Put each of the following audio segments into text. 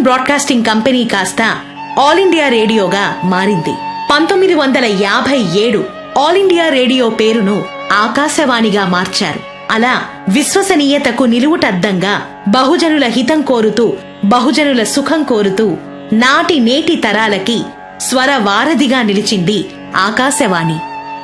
broadcasting company కాస్త all India రేడియోగా మారింది పంతొమ్మిది వందల యాభై ఏడు ఆల్ ఇండియా రేడియో పేరును ఆకాశవాణిగా మార్చారు అలా విశ్వసనీయతకు నిలువుటద్దంగా బహుజనుల హితం కోరుతూ బహుజనుల సుఖం కోరుతూ నాటి నేటి తరాలకి స్వర వారధిగా నిలిచింది ఆకాశవాణి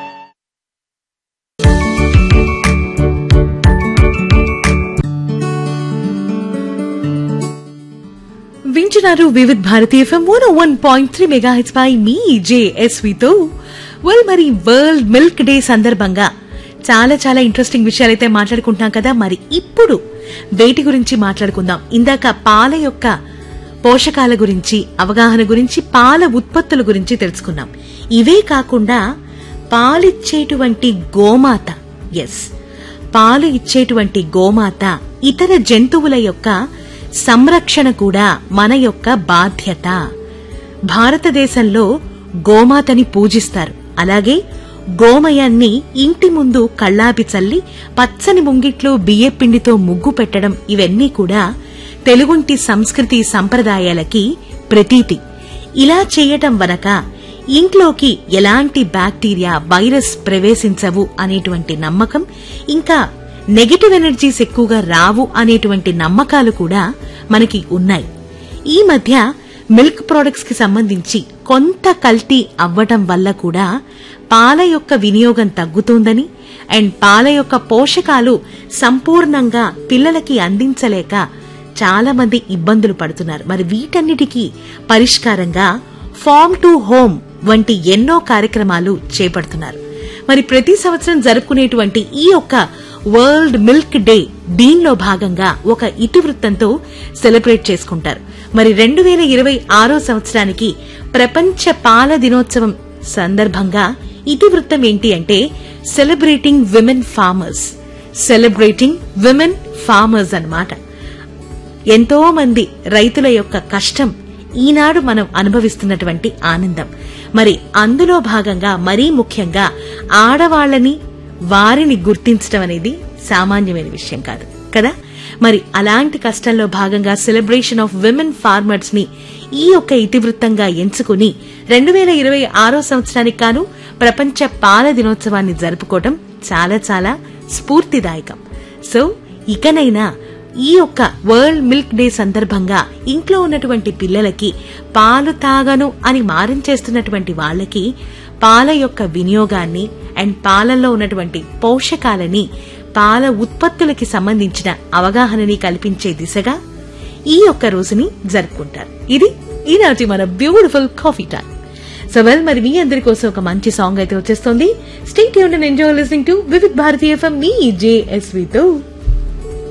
వింటున్నారు Vividh Bharati FM one one point three megahertz పై మీ జేఎస్వితో వెల్ మరి వరల్డ్ మిల్క్ డే సందర్భంగా చాలా చాలా ఇంట్రెస్టింగ్ విషయాలైతే మాట్లాడుకుంటున్నాం కదా మరి ఇప్పుడు వేటి గురించి మాట్లాడుకుందాం ఇందాక పాల యొక్క పోషకాల గురించి అవగాహన గురించి పాల ఉత్పత్తుల గురించి తెలుసుకున్నాం ఇవే కాకుండా పాలిచ్చేటువంటి గోమాత ఎస్ పాలు ఇచ్చేటువంటి గోమాత ఇతర జంతువుల యొక్క సంరక్షణ కూడా మన యొక్క బాధ్యత భారతదేశంలో గోమాతని పూజిస్తారు అలాగే గోమయాన్ని ఇంటి ముందు కళ్ళాపి చల్లి పచ్చని ముంగిట్లో బియ్యపిండితో ముగ్గు పెట్టడం ఇవన్నీ కూడా తెలుగుంటి సంస్కృతి సంప్రదాయాలకి ప్రతీతి ఇలా చేయటం వనక ఇంట్లోకి ఎలాంటి బ్యాక్టీరియా వైరస్ ప్రవేశించవు అనేటువంటి నమ్మకం ఇంకా నెగటివ్ ఎనర్జీస్ ఎక్కువగా రావు అనేటువంటి నమ్మకాలు కూడా మనకి ఉన్నాయి ఈ మధ్య మిల్క్ ప్రొడక్ట్స్ కి సంబంధించి కొంత కల్తీ అవ్వటం వల్ల కూడా పాల యొక్క వినియోగం తగ్గుతోందని అండ్ పాల యొక్క పోషకాలు సంపూర్ణంగా పిల్లలకి అందించలేక చాలా మంది ఇబ్బందులు పడుతున్నారు మరి వీటన్నిటికీ పరిష్కారంగా ఫార్మ్ టు హోమ్ వంటి ఎన్నో కార్యక్రమాలు చేపడుతున్నారు మరి ప్రతి సంవత్సరం జరుపుకునేటువంటి ఈ యొక్క వరల్డ్ మిల్క్ డే దీనిలో భాగంగా ఒక ఇతివృత్తంతో సెలబ్రేట్ చేసుకుంటారు మరి రెండు వేల ఇరవై ఆరో సంవత్సరానికి ప్రపంచ పాల దినోత్సవం సందర్భంగా ఇతివృత్తం ఏంటి అంటే celebrating women farmers celebrating women farmers అన్నమాట ఎంతో మంది రైతుల యొక్క కష్టం ఈనాడు మనం అనుభవిస్తున్నటువంటి ఆనందం మరి అందులో భాగంగా మరీ ముఖ్యంగా ఆడవాళ్లని వారిని గుర్తించడం అనేది సామాన్యమైన విషయం కాదు కదా మరి అలాంటి కష్టంలో భాగంగా సెలబ్రేషన్ ఆఫ్ విమెన్ ఫార్మర్స్ ని ఈ యొక్క ఇతివృత్తంగా ఎంచుకుని రెండు వేల ఇరవై ఆరో సంవత్సరానికి గాను ప్రపంచ పాల దినోత్సవాన్ని జరుపుకోవడం చాలా చాలా స్ఫూర్తిదాయకం సో ఇకనైనా ఈ యొక్క వరల్డ్ మిల్క్ డే సందర్భంగా ఇంట్లో ఉన్నటువంటి పిల్లలకి పాలు తాగను అని మారించేస్తున్నటువంటి వాళ్ళకి పాల యొక్క వినియోగాన్ని అండ్ పాలల్లో ఉన్నటువంటి పోషకాలని పాల ఉత్పత్తులకి సంబంధించిన అవగాహనని కల్పించే దిశగా ఈ యొక్క రోజుని జరుపుకుంటారు ఇది ఈనాటి మన beautiful coffee time so well మరి మీ అందరి కోసం ఒక మంచి సాంగ్ అయితే వచ్చేస్తుంది స్టేట్ యూన్ ఎంజాయ్ లిస్నింగ్ టు వివిధ్ భారతీయ ఎఫ్ఎం మీ జేఎస్వితో